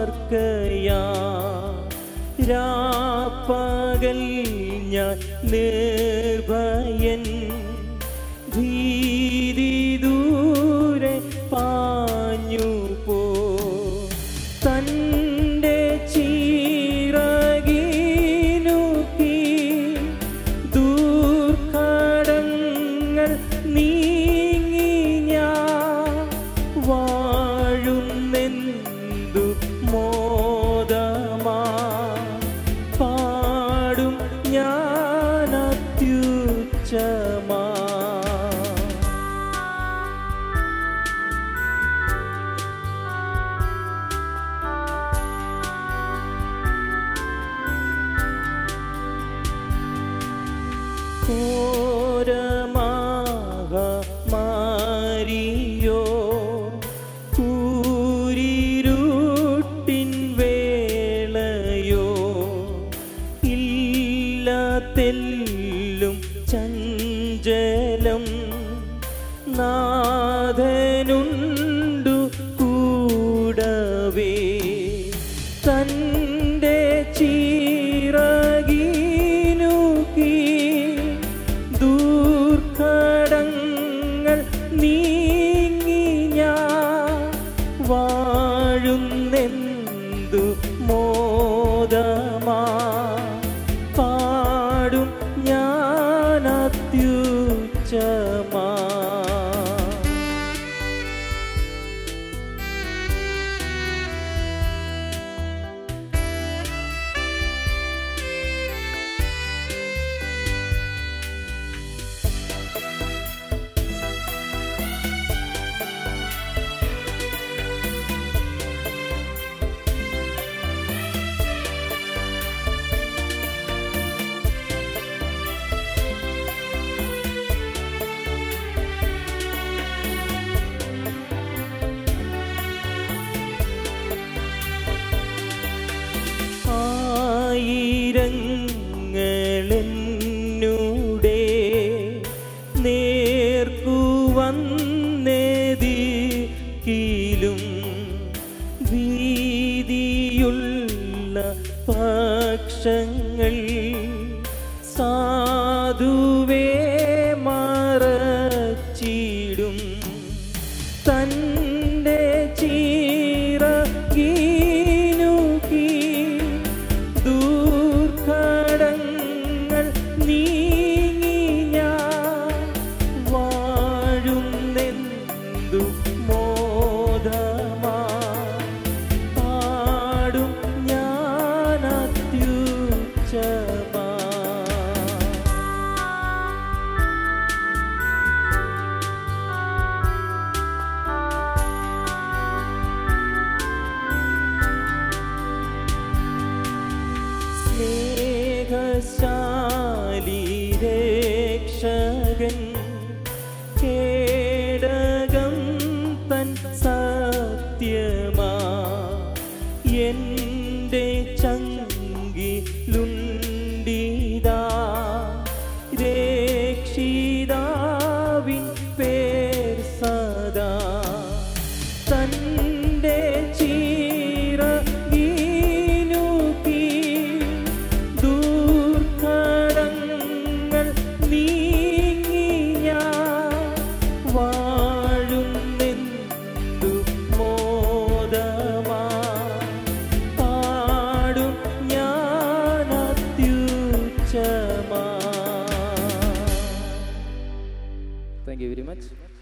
പാർക്കയാ രാപ്പകൽ ഞാൻ നിർഭയൻ ഭീതി ദൂരെ പാഞ്ഞു പോ തൻ്റെ ചീറകീനുക്കി ദൂർഘടങ്ങൾ നീങ്ങി ഞാൻ വാഴുന്നെന്തു മോദമാ പാടും ഞാൻ അത്യുച്ചമാ ഘോരമാക മാരിയോ കൂരിരുട്ടിൻ വേളയോ ഇല്ല തെല്ലും ചഞ്ചലം നാഥനുണ്ടു കൂടവേ തൻ്റെ ചീറകീനുകി ദൂർഘടങ്ങൾ നീങ്ങി ഞാൻ വാഴുന്നെന്തു മോദമാ പാടും ഞാൻ അത്യുച്ചമാ ആയിരങ്ങളെന്നുടെ നേർക്കു വന്നേതിലും വീതിയുള്ള പക്ഷങ്ങൾ സാധുവേ മറച്ചിടും തൻ്റെ ചീറകീനുകി ദൂർഘടങ്ങൾ നീങ്ങി ഞാൻ വാഴുന്നെന്തു മോദമാ പാടും ഞാൻ അത്യുച്ചമാ സ്നേഹശാലി രക്ഷകൻ കേടകം തൻ സത്യമാ എൻ്റെ ചങ്കിലുണ്ടിതാ രക്ഷിതാവിൻ പേർ സദാ തൻ്റെ ചീറകീനുകി ദൂർഘടങ്ങൾ നീങ്ങി ഞാൻ വാഴുന്നെന്തു മോദമാ പാടും ഞാൻ അത്യുച്ചമാ താങ്ക് യു വെരി മച്ച്